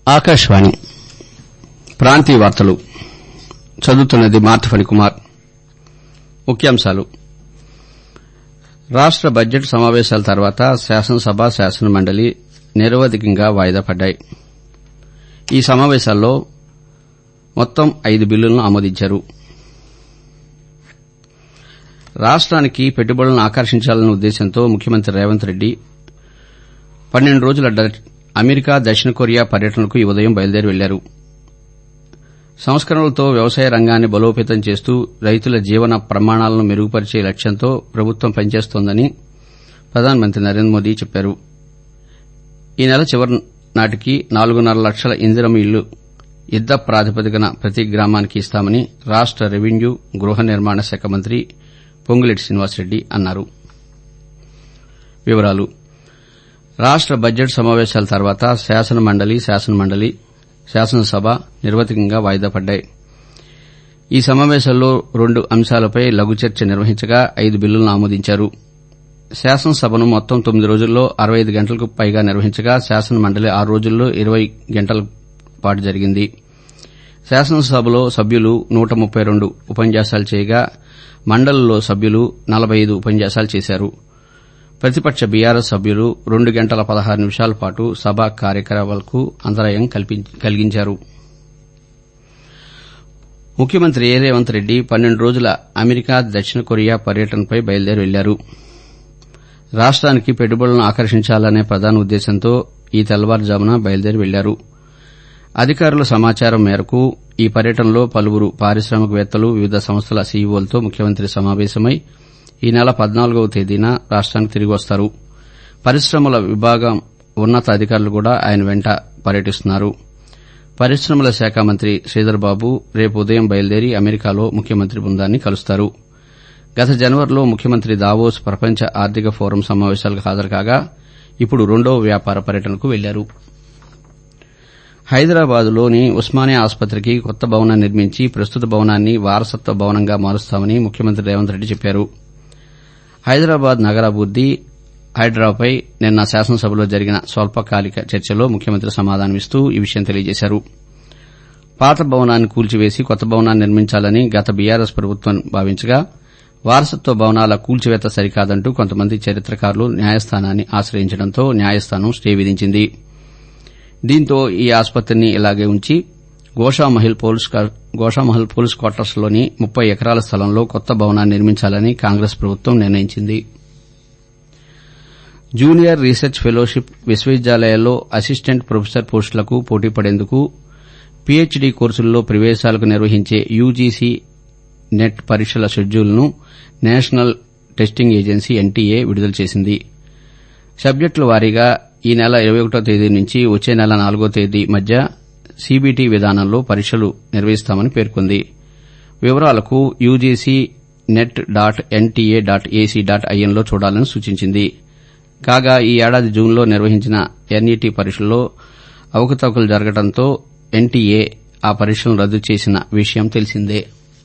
ఆకాశవాణి ప్రాంతీయ వార్తలు చదువుతున్నది మార్తఫణి కుమార్ ముఖ్యాంశాలు రాష్ట బడ్జెట్ సమావేశాల తర్వాత శాసనసభ శాసనమండలి నిరవధికంగా వాయిదా పడ్డాయి ఈ సమావేశాల్లో మొత్తం ఐదు బిల్లులను ఆమోదించారు రాష్ట్రానికి పెట్టుబడులను ఆకర్షించాలన్న ఉద్దేశంతో ముఖ్యమంత్రి రేవంత్ రెడ్డి పన్నెండు రోజుల అమెరికా దక్షిణ కొరియా పర్యటనకు ఈ ఉదయం బయలుదేరి వెళ్లారు సంస్కరణలతో వ్యవసాయ రంగాన్ని బలోపేతం చేస్తూ రైతుల జీవన ప్రమాణాలను మెరుగుపరిచే లక్ష్యంతో ప్రభుత్వం పనిచేస్తోందని ప్రధానమంత్రి నరేంద్ర మోదీ చెప్పారు ఈ నెల చివరి నాటికి నాలుగున్నర లక్షల ఇందిరమ్మ ఇళ్లు యుద్ద ప్రాతిపదికన ప్రతి గ్రామానికి ఇస్తామని రాష్ట రెవెన్యూ గృహ నిర్మాణ శాఖ మంత్రి పొంగులేటి శ్రీనివాసరెడ్డి అన్నారు వివరాలు రాష్ట బడ్జెట్ సమావేశాల తర్వాత శాసనమండలి శాసనమండలి శాసనసభ నిర్వధికంగా వాయిదా పడ్డాయి ఈ సమావేశాల్లో రెండు అంశాలపై లఘు చర్చ నిర్వహించగా ఐదు బిల్లులను ఆమోదించారు శాసనసభను మొత్తం తొమ్మిది రోజుల్లో అరవై ఐదు గంటలకు పైగా నిర్వహించగా శాసనమండలి ఆరు రోజుల్లో ఇరవై గంటల పాటు జరిగింది శాసనసభలో సభ్యులు నూట ముప్పై రెండు ఉపన్యాసాలు చేయగా మండలిలో సభ్యులు నలబై ఐదు ఉపన్యాసాలు చేశారు ప్రతిపక్ష బీఆర్ఎస్ సభ్యులు రెండు గంటల పదహారు నిమిషాల పాటు సభా కార్యకలాపాలకు అంతరాయం కలిగించారు ముఖ్యమంత్రి ఏ రేవంత్ రెడ్డి పన్నెండు రోజుల అమెరికా దక్షిణ కొరియా పర్యటనపై బయలుదేరి వెళ్లారు రాష్ట్రానికి పెట్టుబడులను ఆకర్షించాలనే ప్రధాన ఉద్దేశంతో ఈ తెల్లవారుజామున బయలుదేరి వెళ్లారు అధికారుల సమాచారం మేరకు ఈ పర్యటనలో పలువురు పారిశ్రామికవేత్తలు వివిధ సంస్థల సీఈఓలతో ముఖ్యమంత్రి సమావేశమై ఈ నెల పద్నాలుగవ తేదీన రాష్ట్రానికి తిరిగి వస్తారు పరిశ్రమల విభాగం ఉన్నత అధికారులు కూడా ఆయన వెంట పర్యటిస్తున్నారు పరిశ్రమల శాఖ మంత్రి శ్రీధర్ బాబు రేపు ఉదయం బయలుదేరి అమెరికాలో ముఖ్యమంత్రి బృందాన్ని కలుస్తారు గత జనవరిలో ముఖ్యమంత్రి దావోస్ ప్రపంచ ఆర్థిక ఫోరం సమావేశాలకు హాజరుకాగా ఇప్పుడు రెండో వ్యాపార పర్యటనకు వెళ్లారు హైదరాబాద్లోని ఉస్మానియా ఆసుపత్రికి కొత్త భవనం నిర్మించి ప్రస్తుత భవనాన్ని వారసత్వ భవనంగా మారుస్తామని ముఖ్యమంత్రి రేవంత్ రెడ్డి చెప్పారు హైదరాబాద్ నగరాభివృద్ది హైడ్రాపై నిన్న శాసనసభలో జరిగిన స్వల్పకాలిక చర్చలో ముఖ్యమంత్రి సమాధానమిస్తూ ఈ విషయం తెలియజేశారు పాత భవనాన్ని కూల్చివేసి కొత్త భవనాన్ని నిర్మించాలని గత బీఆర్ఎస్ ప్రభుత్వం భావించగా వారసత్వ భవనాల కూల్చివేత సరికాదంటూ కొంతమంది చరిత్రకారులు న్యాయస్థానాన్ని ఆశ్రయించడంతో న్యాయస్థానం స్టే విధించింది దీంతో ఈ ఆసుపత్రిని ఇలాగే ఉంచి గోషామహల్ పోలీస్ క్వార్టర్స్లోని ముప్పై ఎకరాల స్థలంలో కొత్త భవనాన్ని నిర్మించాలని కాంగ్రెస్ ప్రభుత్వం నిర్ణయించింది జూనియర్ రీసెర్చ్ ఫెలోషిప్ విశ్వవిద్యాలయాల్లో అసిస్టెంట్ ప్రొఫెసర్ పోస్టులకు పోటీపడేందుకు పీహెచ్డీ కోర్సుల్లో ప్రవేశాలకు నిర్వహించే యూజీసీ నెట్ పరీక్షల షెడ్యూల్ను నేషనల్ టెస్టింగ్ ఏజెన్సీ ఎన్టీఏ విడుదల చేసింది సబ్జెక్టుల వారీగా ఈ నెల ఇరవై ఒకటో తేదీ నుంచి వచ్చే నెల నాలుగో తేదీ మధ్య సీబీటీ విధానంలో పరీక్షలు నిర్వహిస్తామని పేర్కొంది వివరాలకు UGC net dot NTA dot AC dot ఐఎన్లో చూడాలని సూచించింది కాగా ఈ ఏడాది జూన్లో నిర్వహించిన ఎన్ఈటీ పరీక్షల్లో అవకతవకలు జరగడంతో ఎన్టీఏ ఆ పరీక్షలను రద్దు చేసిన విషయం తెలిసిందే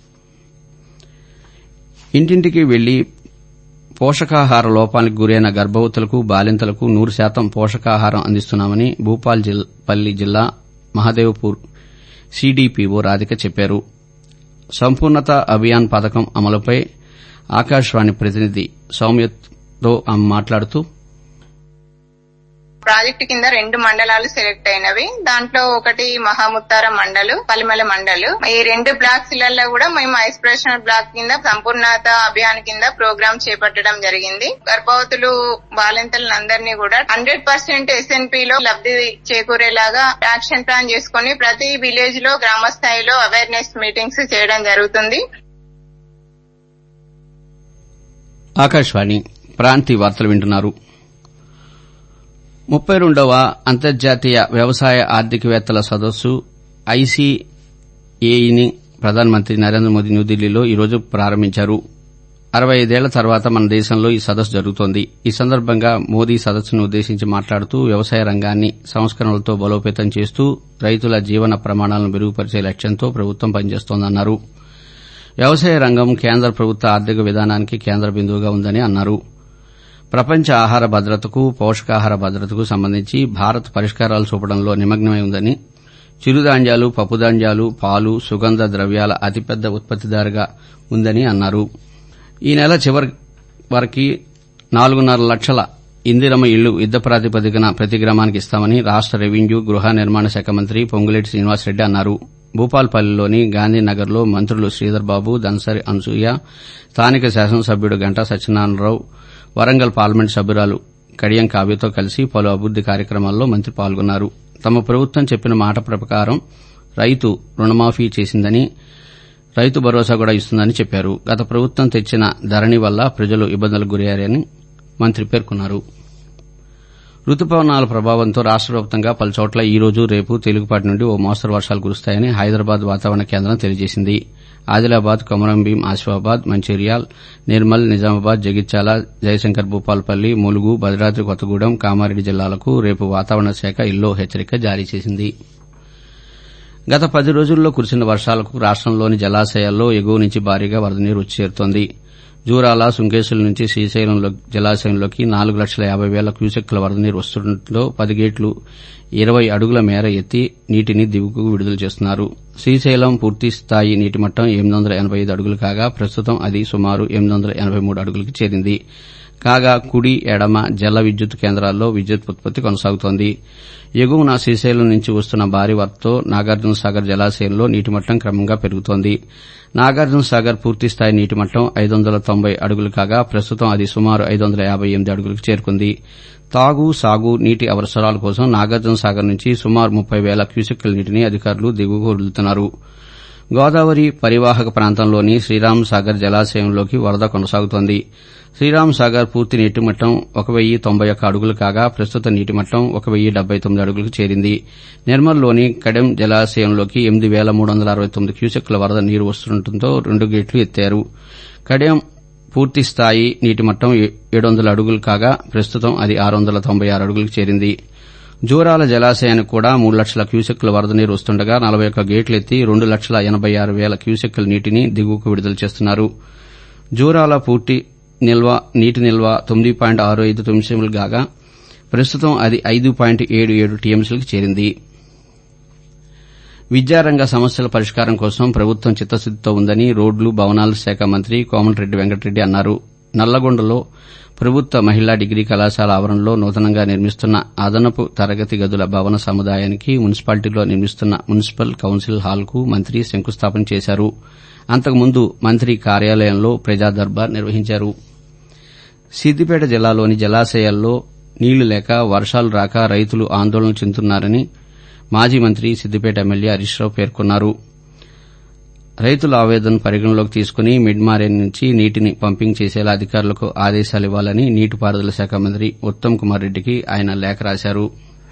ఇంటింటికి వెళ్లి పోషకాహార లోపానికి గురైన గర్భవతులకు బాలింతలకు నూరు శాతం పోషకాహారం అందిస్తున్నామని భూపాల్పల్లి జిల్లా మహదేవ్పూర్ సీడీపీఓ రాధిక చెప్పారు సంపూర్ణత అభియాన్ పథకం అమలుపై ఆకాశవాణి ప్రతినిధి సౌమ్యతో ఆమె మాట్లాడుతూ ప్రాజెక్టు కింద రెండు మండలాలు సెలెక్ట్ అయినవి దాంట్లో ఒకటి మహాముత్తార మండలు పలిమల మండలు ఈ రెండు బ్లాక్స్ లలో కూడా మేము ఐస్పిరేషనల్ బ్లాక్ కింద సంపూర్ణత అభియాన్ కింద ప్రోగ్రామ్ చేపట్టడం జరిగింది గర్భవతులు బాలింతలందరినీ కూడా హండ్రెడ్ పర్సెంట్ ఎస్ఎన్పి లో లబ్ధి చేకూరేలాగా యాక్షన్ ప్లాన్ చేసుకుని ప్రతి విలేజ్ లో గ్రామ స్థాయిలో అవేర్నెస్ మీటింగ్స్ చేయడం జరుగుతుంది ఆకాశవాణి ప్రాంతీయ వార్తలు వింటున్నారు ముప్పై రెండవ అంతర్జాతీయ వ్యవసాయ ఆర్థికవేత్తల సదస్సు ఐసీఏఈని ప్రధానమంత్రి నరేంద్ర మోదీ న్యూఢిల్లీలో ఈరోజు ప్రారంభించారు అరవై ఐదేళ్ల తర్వాత మన దేశంలో ఈ సదస్సు జరుగుతోంది ఈ సందర్భంగా మోదీ సదస్సును ఉద్దేశించి మాట్లాడుతూ వ్యవసాయ రంగాన్ని సంస్కరణలతో బలోపేతం చేస్తూ రైతుల జీవన ప్రమాణాలను మెరుగుపరిచే లక్ష్యంతో ప్రభుత్వం పనిచేస్తోందన్నారు వ్యవసాయ రంగం కేంద్ర ప్రభుత్వ ఆర్థిక విధానానికి కేంద్ర బిందువుగా ఉందని అన్నారు ప్రపంచ ఆహార భద్రతకు పోషకాహార భద్రతకు సంబంధించి భారత్ పరిష్కారాలు చూపడంలో నిమగ్నమై ఉందని చిరుధాన్యాలు పప్పుధాన్యాలు పాలు సుగంధ ద్రవ్యాల అతిపెద్ద ఉత్పత్తిదారుగా ఉందని అన్నారు ఈ నెల చివరి వరకు నాలుగున్నర లక్షల ఇందిరమ్మ ఇళ్లు యుద్ద ప్రాతిపదికన ప్రతి గ్రామానికి ఇస్తామని రాష్ట రెవెన్యూ గృహ నిర్మాణ శాఖ మంత్రి పొంగులేటి శ్రీనివాసరెడ్డి అన్నారు భూపాల్పల్లిలోని గాంధీనగర్లో మంత్రులు శ్రీధర్ బాబు దన్సరి అనసూయ స్థానిక శాసనసభ్యుడు గంటా సత్యనారాయణరావు వరంగల్ పార్లమెంట్ సభ్యురాలు కడియం కావ్యతో కలిసి పలు అభివృద్ది కార్యక్రమాల్లో మంత్రి పాల్గొన్నారు తమ ప్రభుత్వం చెప్పిన మాట ప్రకారం రైతు రుణమాఫీ చేసిందని రైతు భరోసా కూడా ఇస్తుందని చెప్పారు గత ప్రభుత్వం తెచ్చిన ధరణి వల్ల ప్రజలు ఇబ్బందులకు గురయ్యారని మంత్రి పేర్కొన్నారు రుతుపవనాల ప్రభావంతో రాష్ట వ్యాప్తంగా పలుచోట్ల ఈ రోజు రేపు తేలికపాటి నుండి ఓ మోస్తరు వర్షాలు కురుస్తాయని హైదరాబాద్ వాతావరణ కేంద్రం తెలియజేసింది ఆదిలాబాద్ కొమరంభీం ఆసిఫాబాద్ మంచిర్యాల్ నిర్మల్ నిజామాబాద్ జగిత్యాల జయశంకర్ భూపాల్పల్లి ములుగు భద్రాద్రి కొత్తగూడెం కామారెడ్డి జిల్లాలకు రేపు వాతావరణ శాఖ ఇల్లో హెచ్చరిక జారీ చేసింది గత పది రోజుల్లో కురిసిన వర్షాలకు రాష్టంలోని జలాశయాల్లో ఎగువ నుంచి భారీగా వరద నీరు వచ్చి చేరుతోంది జూరాల సుంకేశ్వరం నుంచి శ్రీశైలంలో జలాశయంలోకి నాలుగు లక్షల యాబై వేల క్యూసెక్కుల వరద నీరు వస్తుండటంతో పది గేట్లు ఇరవై అడుగుల మేర ఎత్తి నీటిని దిగువకు విడుదల చేస్తున్నారు శ్రీశైలం పూర్తి స్థాయి నీటి మట్టం ఎనిమిది వందల ఎనబై ఐదు అడుగులు కాగా ప్రస్తుతం అది సుమారు ఎనిమిది వందల ఎనబై మూడు అడుగులకు చేరింది కాగా కుడి ఎడమ జల విద్యుత్ కేంద్రాల్లో విద్యుత్ ఉత్పత్తి కొనసాగుతోంది ఎగువన శ్రీశైలం నుంచి వస్తున్న భారీ వరదతో నాగార్జున సాగర్ జలాశయంలో నీటిమట్టం క్రమంగా పెరుగుతోంది నాగార్జున సాగర్ పూర్తిస్థాయి నీటిమట్టం ఐదు వందల తొంభై అడుగులు కాగా ప్రస్తుతం అది సుమారు ఐదు వందల యాబై ఎనిమిది అడుగులకు చేరుకుంది తాగు సాగు నీటి అవసరాల కోసం నాగార్జున సాగర్ నుంచి సుమారు ముప్పై వేల క్యూసెక్కుల నీటిని అధికారులు దిగువకు వదులుతున్నారు గోదావరి పరివాహక ప్రాంతంలోని శ్రీరామ్ సాగర్ జలాశయంలోకి వరద కొనసాగుతోంది శ్రీరామ్ సాగర్ పూర్తి నీటిమట్టం ఒక వెయ్యి తొంభై ఒక్క అడుగులు కాగా ప్రస్తుత నీటిమట్టం ఒక వెయ్యి డెబ్బై తొమ్మిది అడుగులకు చేరింది నిర్మల్లోని కడెం జలాశయంలోకి ఎనిమిది వేల మూడు వందల అరవై తొమ్మిది క్యూసెక్కుల వరద నీరు వస్తుండటంతో రెండు గేట్లు ఎత్తారు కడెం పూర్తి స్థాయి నీటిమట్టం ఏడు వందల అడుగులు కాగా ప్రస్తుతం అది ఆరు వందల తొంభై ఆరు అడుగులకు చేరింది జూరాల జలాశయానికి కూడా మూడు లక్షల క్యూసెక్కుల వరద నీరు వస్తుండగా నలభై ఒక్క గేట్లు ఎత్తి రెండు లక్షల ఎనబై ఆరు వేల క్యూసెక్కుల నీటిని దిగువకు విడుదల చేస్తున్నారు జూరాల పూర్తి నిల్వ నీటి నిల్వ తొమ్మిది పాయింట్ ఆరు ఐదు టీఎంసీలు కాగా ప్రస్తుతం అది ఐదు పాయింట్ ఏడు ఏడు టీఎంసీలకు చేరింది విద్యారంగ సమస్యల పరిష్కారం కోసం ప్రభుత్వం చిత్తశుద్దితో ఉందని రోడ్లు భవనాల శాఖ మంత్రి కోమటిరెడ్డి వెంకటరెడ్డి అన్నారు నల్లగొండలో ప్రభుత్వ మహిళా డిగ్రీ కళాశాల ఆవరణలో నూతనంగా నిర్మిస్తున్న అదనపు తరగతి గదుల భవన సముదాయానికి మున్సిపాలిటీలో నిర్మిస్తున్న మున్సిపల్ కౌన్సిల్ హాల్కు మంత్రి శంకుస్థాపన చేశారు అంతకుముందు మంత్రి కార్యాలయంలో ప్రజా దర్బార్ నిర్వహించారు సిద్దిపేట జిల్లాలోని జలాశయాల్లో నీళ్లు లేక వర్షాలు రాక రైతులు ఆందోళన చెందుతున్నారని మాజీ మంత్రి సిద్దిపేట ఎమ్మెల్యే హరీష్ రావు పేర్కొన్నారు రైతుల ఆవేదన పరిగణలోకి తీసుకుని మిడ్మారేన్ నుంచి నీటిని పంపింగ్ చేసేలా అధికారులకు ఆదేశాలివ్వాలని నీటిపారుదల శాఖ మంత్రి ఉత్తమ్ కుమార్ రెడ్డికి ఆయన లేఖ రాశారు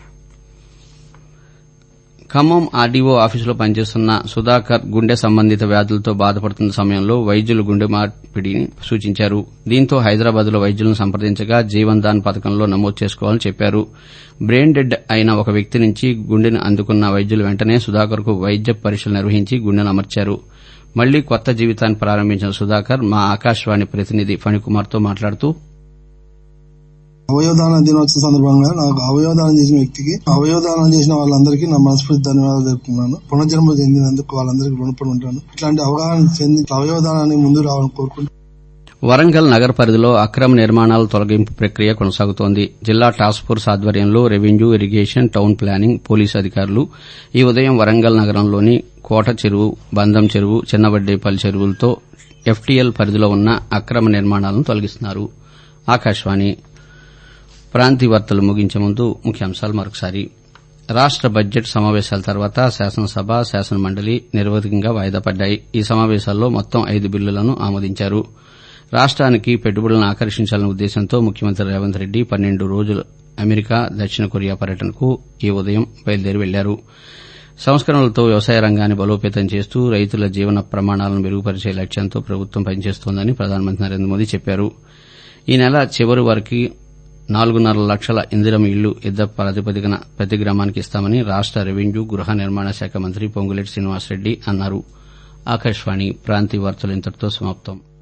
ఖమ్మం ఆర్డీఓ ఆఫీసులో పనిచేస్తున్న సుధాకర్ గుండె సంబంధిత వ్యాధులతో బాధపడుతున్న సమయంలో వైద్యులు గుండె మార్పిడిని సూచించారు దీంతో హైదరాబాద్లో వైద్యులను సంప్రదించగా జీవన్ దాన్ పథకంలో నమోదు చేసుకోవాలని చెప్పారు బ్రెయిన్ డెడ్ అయిన ఒక వ్యక్తి నుంచి గుండెను అందుకున్న వైద్యులు వెంటనే సుధాకర్కు వైద్య పరీక్షలు నిర్వహించి గుండెను అమర్చారు మళ్లీ కొత్త జీవితాన్ని ప్రారంభించిన సుధాకర్ మా ఆకాశవాణి ప్రతినిధి ఫణికుమార్తో మాట్లాడుతూ అవయవదాన దినోత్సవం సందర్భంగా నాకు అవయవదానం చేసిన వ్యక్తికి అవయవదానం చేసిన వాళ్ళందరికీ నా మనస్ఫూర్తి ధన్యవాదాలు తెలుపుతున్నాను పునర్జన్మ చెందినందుకు వాళ్ళందరికీ రుణపడి ఉంటాను ఇట్లాంటి అవగాహన చెంది అవయవదానాన్ని ముందు రావాలని కోరుకుంటున్నాను వరంగల్ నగర పరిధిలో అక్రమ నిర్మాణాల తొలగింపు ప్రక్రియ కొనసాగుతోంది జిల్లా టాస్క్ ఫోర్స్ ఆధ్వర్యంలో revenue irrigation town planning police అధికారులు ఈ ఉదయం వరంగల్ నగరంలోని కోట చెరువు బందం చెరువు చిన్నవడ్డేపల్లి చెరువులతో ఎఫ్టీఎల్ పరిధిలో ఉన్న అక్రమ నిర్మాణాలను తొలగిస్తున్నారు ఆకాశవాణి ప్రాంతీయ వార్తలు ముగించే ముందు ముఖ్యాంశాలు మరొకసారి రాష్ట బడ్జెట్ సమావేశాల తర్వాత శాసనసభ శాసనమండలి నిరవధికంగా వాయిదా పడ్డాయి ఈ సమావేశాల్లో మొత్తం ఐదు బిల్లులను ఆమోదించారు రాష్ట్రానికి పెట్టుబడులను ఆకర్షించాలనే ఉద్దేశంతో ముఖ్యమంత్రి రేవంత్ రెడ్డి పన్నెండు రోజుల అమెరికా దక్షిణ కొరియా పర్యటనకు ఈ ఉదయం బయలుదేరి వెళ్లారు సంస్కరణలతో వ్యవసాయ రంగాన్ని బలోపేతం చేస్తూ రైతుల జీవన ప్రమాణాలను మెరుగుపరిచే లక్ష్యంతో ప్రభుత్వం పనిచేస్తోందని ప్రధానమంత్రి నరేంద్ర మోదీ చెప్పారు ఈ నెల చివరి వరకు నాలుగున్నర లక్షల ఇందిరం ఇళ్లు యుద్ద ప్రాతిపదికన ప్రతి గ్రామానికి ఇస్తామని రాష్ట రెవెన్యూ గృహ నిర్మాణ శాఖ మంత్రి పొంగులేటి శ్రీనివాసరెడ్డి అన్నారు ఆకాశవాణి ప్రాంతీయ వార్తలు ఇంతటితో సమాప్తం